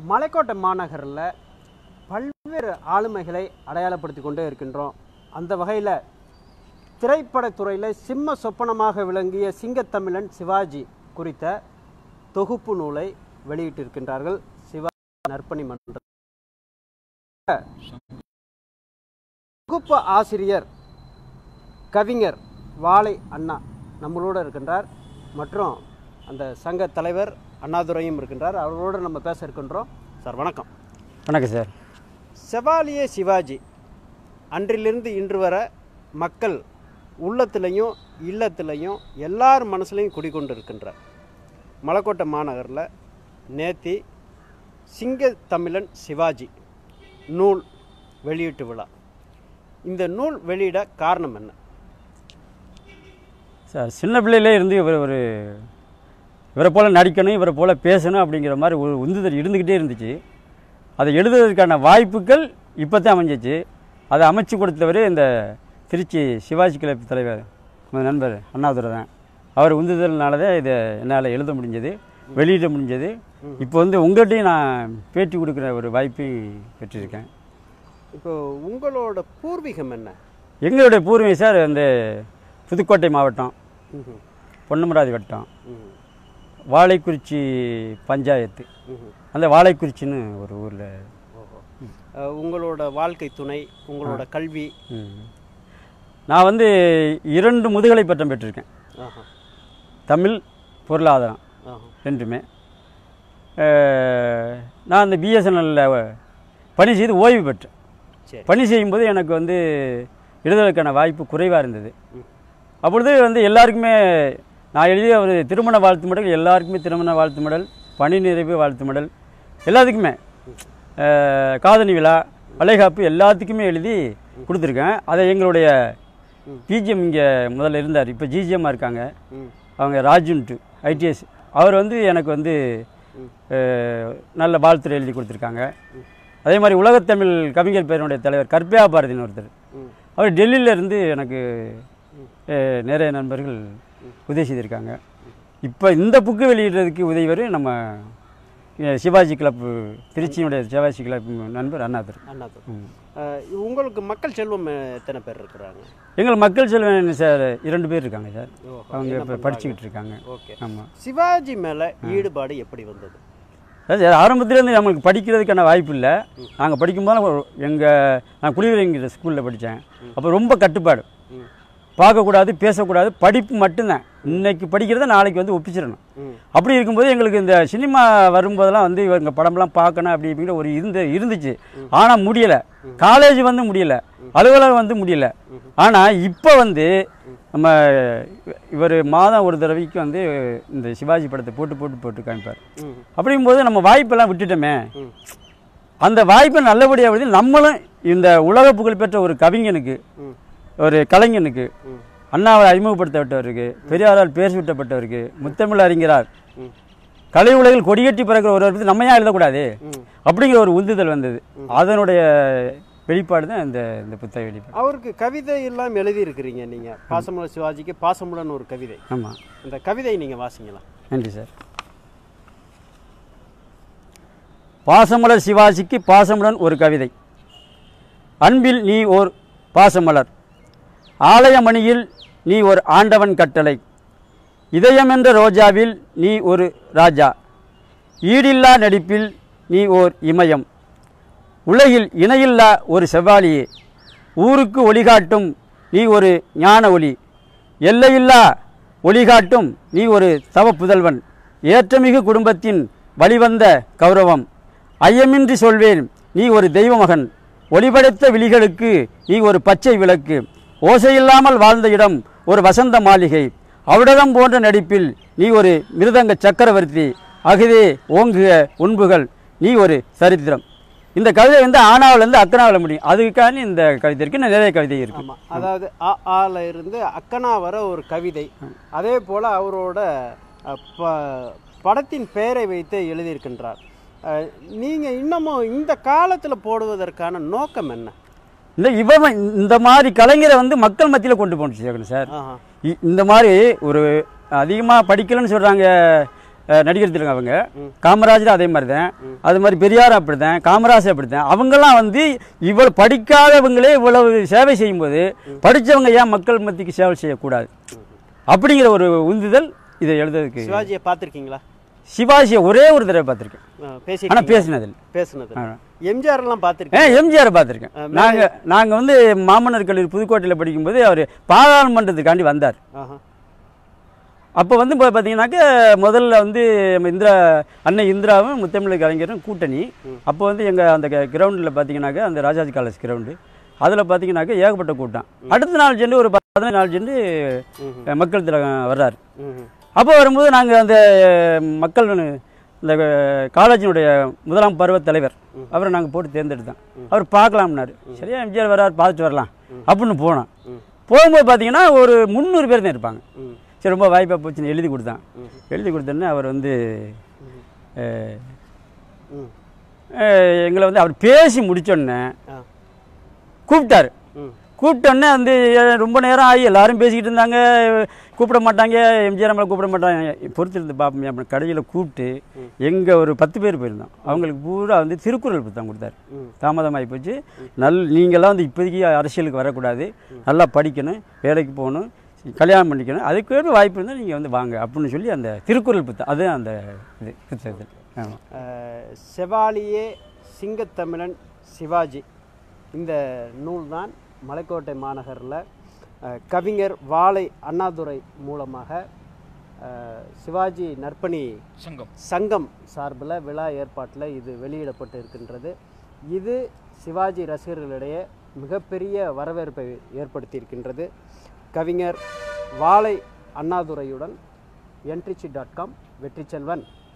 மலைக்கோட்டை மாநகரில் பல்வேறு ஆளுமைகளை அடையாளப்படுத்தி கொண்டே இருக்கின்றோம் அந்த வகையில் திரைப்படத்துறையில் சிம்ம சொப்பனமாக விளங்கிய சிங்கத்தமிழன் சிவாஜி குறித்த தொகுப்பு நூலை வெளியிட்டிருக்கின்றார்கள் சிவாஜி நற்பணி மன்றம் தொகுப்பு ஆசிரியர் கவிஞர் வாழை அண்ணா நம்மளோட இருக்கின்றார் மற்றும் அந்த சங்க தலைவர் அண்ணாதுரையும் இருக்கின்றார் அவரோடு நம்ம பேச இருக்கின்றோம் சார் வணக்கம் வணக்கம் சார் செவாலியே சிவாஜி அன்றிலிருந்து இன்று வரை மக்கள் உள்ளத்திலையும் இல்லத்திலையும் எல்லார் மனசுலையும் குடிக்கொண்டு இருக்கின்றார் மலக்கோட்டை மாநகரில் நேத்தி சிங்க தமிழன் சிவாஜி நூல் வெளியீட்டு விழா இந்த நூல் வெளியிட காரணம் என்ன சார் சின்ன பிள்ளையிலே இருந்து இவர் ஒரு இவரை போல் நடிக்கணும் இவரை போல் பேசணும் அப்படிங்கிற மாதிரி ஒரு உந்துதல் இருந்துக்கிட்டே இருந்துச்சு அதை எழுதுவதற்கான வாய்ப்புகள் இப்போ தான் அமைஞ்சிச்சு அதை அமைச்சு கொடுத்தவர் இந்த திருச்சி சிவாஜி கிளப் தலைவர் நம்ம நண்பர் அண்ணாதுரை தான் அவர் உந்துதல்னால தான் இதை என்னால் எழுத முடிஞ்சது வெளியிட முடிஞ்சது இப்போ வந்து உங்கள்கிட்டையும் நான் பேட்டி கொடுக்குற ஒரு வாய்ப்பையும் பெற்றிருக்கேன் இப்போ உங்களோட பூர்வீகம் என்ன எங்களுடைய பூர்வீகம் சார் அந்த புதுக்கோட்டை மாவட்டம் ம்ஹும். பொன்னமராதி வட்டம் ம்ஹும். வாழைக்குறிச்சி பஞ்சாயத்து ம்ஹும். அந்த வாழைக்குறிச்சின்னு ஒரு ஊரில் ஓஹோ அஹ், உங்களோட வாழ்க்கை துணை உங்களோட கல்வி நான் வந்து இரண்டு முதுகலை பட்டம் பெற்றிருக்கேன் ஆஹா தமிழ் பொருளாதாரம் ஆஹா ரெண்டுமே அஹ், நான் அந்த பிஎஸ்என்எல்லில் பணி செய்து ஓய்வு பெற்றேன் சரி பணி செய்யும்போது எனக்கு வந்து எழுதுவதற்கான வாய்ப்பு குறைவாக இருந்தது ம். அப்பொழுது வந்து எல்லாருக்குமே நான் எழுதிய ஒரு திருமண வாழ்த்து மடல் எல்லாருக்குமே திருமண வாழ்த்து மடல் பணி நிறைவு வாழ்த்து மடல் எல்லாத்துக்குமே அஹ், காதணி விழா வளைகாப்பு எல்லாத்துக்குமே எழுதி கொடுத்துருக்கேன் அதை எங்களுடைய ம். பிஜிஎம் இங்கே முதல்ல இருந்தார் இப்போ ஜிஜிஎம்மாக இருக்காங்க ம் அவங்க ராஜுன்ட்டு ஐடிஎஸ் அவர் வந்து எனக்கு வந்து ம். அஹ், நல்ல வாழ்த்துறை எழுதி கொடுத்துருக்காங்க அதே மாதிரி உலகத்தமிழ் கவிஞர் பேரனுடைய தலைவர் கற்பையா பாரதின்னு ஒருத்தர் ம் அவர் டெல்லியில இருந்து எனக்கு அஹ், நிறைய நண்பர்கள் உதவி செய்திருக்காங்க இப்போ இந்த புக்கு வெளியிடுறதுக்கு உதவிவர் நம்ம அஹ், சிவாஜி கிளப் திருச்சியினுடைய சிவாஜி கிளப் நண்பர் அண்ணாதர் அண்ணாது ம். அஹ், உங்களுக்கு மக்கள் செல்வம் எத்தனை பேர் இருக்கிறாங்க எங்கள் மக்கள் செல்வன் சார் இரண்டு பேர் இருக்காங்க சார் ஓஹோ, அவங்க என்ன இப்போ பண்றாங்க? படிச்சுக்கிட்டு இருக்காங்க ஓகே ஆமாம் சிவாஜி மேல ஈடுபாடு எப்படி வந்தது அதாவது ஆரம்பத்துலேருந்து நம்மளுக்கு படிக்கிறதுக்கான வாய்ப்பு இல்லை நாங்கள் படிக்கும்போது எங்கள் நான் குடிவரங்கிற ஸ்கூலில் படித்தேன் அப்போ ரொம்ப கட்டுப்பாடு ம் பார்க்கக்கூடாது பேசக்கூடாது படிப்பு மட்டும்தான் இன்னைக்கு படிக்கிறத நாளைக்கு வந்து ஒப்பிச்சிடணும் ம் அப்படி இருக்கும்போது எங்களுக்கு இந்த சினிமா வரும்போதெல்லாம் வந்து இவங்க படம்லாம் பார்க்கணும் அப்படி இப்படிங்கிற ஒரு இருந்து இருந்துச்சு ஆனால் முடியலை காலேஜ் வந்து முடியல அலுவலகம் வந்து முடியல ஆனால் இப்போ வந்து நம்ம இவர் மாதம் ஒரு தடவைக்கு வந்து இந்த சிவாஜி படத்தை போட்டு போட்டு போட்டு காமிப்பார் ம் அப்படிங்கும்போது நம்ம வாய்ப்பெல்லாம் விட்டுட்டோமே ம் அந்த வாய்ப்பை நல்லபடியாக வந்து நம்மளும் இந்த உலக புகழ்பெற்ற ஒரு கவிஞனுக்கு ம் ஒரு கலைஞனுக்கு ம் அண்ணாவை அறிமுகப்படுத்தப்பட்டவருக்கு பெரியாரால் பேர் சூட்டப்பட்டவருக்கு முத்தமிழ் அறிஞரார் ம் கலை உலகில் கொடிகட்டி பிறக்கிற ஒருவர் பற்றி நம்ம ஏன் எழுதக்கூடாது ம் அப்படிங்கிற ஒரு உந்துதல் வந்தது அதனுடைய வெளிப்பாடு தான் இந்த இந்த புத்தக வெளிப்பாடு அவருக்கு கவிதை எல்லாம் எழுதி இருக்கிறீங்க நீங்க பாசமலர் சிவாஜிக்கு பாசமுடன் ஒரு கவிதை ஆமாம் அந்த கவிதை நீங்க வாசிங்களா நன்றி சார் பாசமலர் சிவாஜிக்கு பாசமுடன் ஒரு கவிதை அன்பில் நீ ஓர் பாசமலர் ஆலயமணியில் நீ ஒரு ஆண்டவன் கட்டளை இதயமென்ற ரோஜாவில் நீ ஒரு ராஜா ஈடில்லா நடிப்பில் நீ ஓர் இமயம் உலகில் இணையில்லா ஒரு செவ்வாலியே ஊருக்கு ஒளிகாட்டும் நீ ஒரு ஞான ஒளி எல்லையில்லா ஒளிகாட்டும் நீ ஒரு தவ புதல்வன் ஏற்றமிகு குடும்பத்தின் வழிவந்த கௌரவம் ஐயமின்றி சொல்வேன் நீ ஒரு தெய்வ மகன் ஒளிபடைத்த விழிகளுக்கு நீ ஒரு பச்சை விளக்கு ஓசையில்லாமல் வாழ்ந்த இடம் ஒரு வசந்த மாளிகை அவிடதம் போன்ற நடிப்பில் நீ ஒரு மிருதங்க சக்கரவர்த்தி அகுதே ஓங்குக உண்புகள் நீ ஒரு சரித்திரம் இந்த கவிதை வந்து ஆனாவிலேருந்து அக்கனாவில் முடியும் அதுக்கான இந்த கவிதை இருக்கு இன்னும் நிறைய கவிதை இருக்கு ஆமா அதாவது அ ஆல இருந்து அக்கனா வர ஒரு கவிதை அதே போல அவரோட அஹ், ப- படத்தின் பெயரை வைத்து எழுதியிருக்கின்றார் அஹ், நீங்க இன்னமும் இந்த காலத்துல போடுவதற்கான நோக்கம் என்ன இந்த இவன் இந்த மாதிரி கலைஞரை வந்து மக்கள் மத்தியில் கொண்டு போகணும் சேர்க்கணும் சார் ஆஹா இ- இந்த மாதிரி ஒரு அதிகமாக படிக்கலைன்னு சொல்கிறாங்க அஹ், நடிகர் திலகம் அவங்க காமராஜர் அதே மாதிரி தான் அது மாதிரி பெரியார் அப்படி தான் காமராஜர் அப்படி தான் அவங்கெல்லாம் வந்து இவ்வளவு படிக்காதவங்களே இவ்வளவு சேவை செய்யும்போது படிச்சவங்க ஏன் மக்கள் மத்திக்கு சேவை செய்யக்கூடாது அப்படிங்கிற ஒரு உந்துதல் இதை எழுதுறதுக்கு சிவாஜியை பார்த்துருக்கீங்களா சிவாஜியை ஒரே ஒரு தடவை பார்த்துருக்கேன் பேசி ஆனால் பேசினதில்லை பேசுனது ஆ. எம்ஜிஆர் எல்லாம் ஏன் பார்த்துருக்கேன் எம்ஜிஆர் பார்த்துருக்கேன் நாங்கள் நாங்கள் வந்து மாமன்னர் கல்லூரி புதுக்கோட்டையில் படிக்கும்போது அவர் பாராளுமன்றத்துக்காண்டி வந்தார் ஆஹா அப்போ வந்து இப்போ பார்த்தீங்கன்னாக்க முதல்ல வந்து நம்ம இந்திரா அன்னை இந்திராவும் முத்தமிழ் கலைஞரும் கூட்டணி அப்போ வந்து எங்கள் அந்த கிரவுண்டில் பார்த்தீங்கன்னாக்க அந்த ராஜாஜி காலேஜ் கிரவுண்டு அதில் பார்த்தீங்கன்னாக்க ஏகப்பட்ட கூட்டம் அடுத்த நாள் சென்று ஒரு பதினஞ்சு நாள் சென்று ம்ஹும். மக்கள் திலகம் வர்றாரு ம்ஹும். அப்போ வரும்போது நாங்கள் அந்த மக்கள் இந்த காலேஜினுடைய முதலாம் பருவ தலைவர் அவரை நாங்கள் போட்டு தேர்ந்தெடுத்தோம் அவர் பார்க்கலாம்னாரு சரியா எம்ஜிஆர் வரார் பார்த்துட்டு வரலாம் அப்படின்னு போனோம் போகும்போது பார்த்தீங்கன்னா ஒரு முந்நூறு பேர் தான் இருப்பாங்க ம். சரி ரொம்ப வாய்ப்பாக போச்சுன்னு எழுதி கொடுத்தான் எழுதி கொடுத்தோன்னே அவர் வந்து அஹ், ம். அஹ், எங்களை வந்து அவர் பேசி முடிச்சோடனே ஆ. கூப்பிட்டாரு ம். கூப்பிட்டோன்னே வந்து அஹ், ரொம்ப நேரம் ஆகி எல்லாரும் பேசிக்கிட்டு இருந்தாங்க கூப்பிட மாட்டாங்க எம்ஜிஆர் நம்மளை கூப்பிட மாட்டாங்க பொறுத்திருந்து பார்ப்போம் அப்படின்னு கடையில் கூப்பிட்டு எங்கே ஒரு பத்து பேர் போயிருந்தோம் அவங்களுக்கு பூரா வந்து திருக்குறள் புத்தகம் கொடுத்தாரு ம். தாமதமாகி போச்சு நல் நீங்கள்லாம் வந்து இப்போதைக்கு அரசியலுக்கு வரக்கூடாது நல்லா படிக்கணும் வேலைக்கு போகணும் கல்யாணம் பண்ணிக்கணும் அதுக்கு வாய்ப்பு இருந்தால் நீங்கள் வந்து வாங்க அப்படின்னு சொல்லி அந்த திருக்குறள் புத்தகம் அது அந்த இது புத்தகத்தில் ஆமாம் அஹ், செவாலியே சிங்கத்தமிழன் சிவாஜி இந்த நூல்தான் மலைக்கோட்டை மாநகரில் அஹ், கவிஞர் வாளை அண்ணாதுரை மூலமாக அஹ், சிவாஜி நற்பணி சங்கம் சங்கம் சார்பில் விழா ஏற்பாட்டில் இது வெளியிடப்பட்டு இருக்கின்றது இது சிவாஜி ரசிகர்களிடையே மிகப்பெரிய வரவேற்பை ஏற்படுத்தி இருக்கின்றது கவிஞர் வாளை அண்ணாதுரையுடன் என்ட்ரிச்சி டாட் காம் வெற்றிச்செல்வன்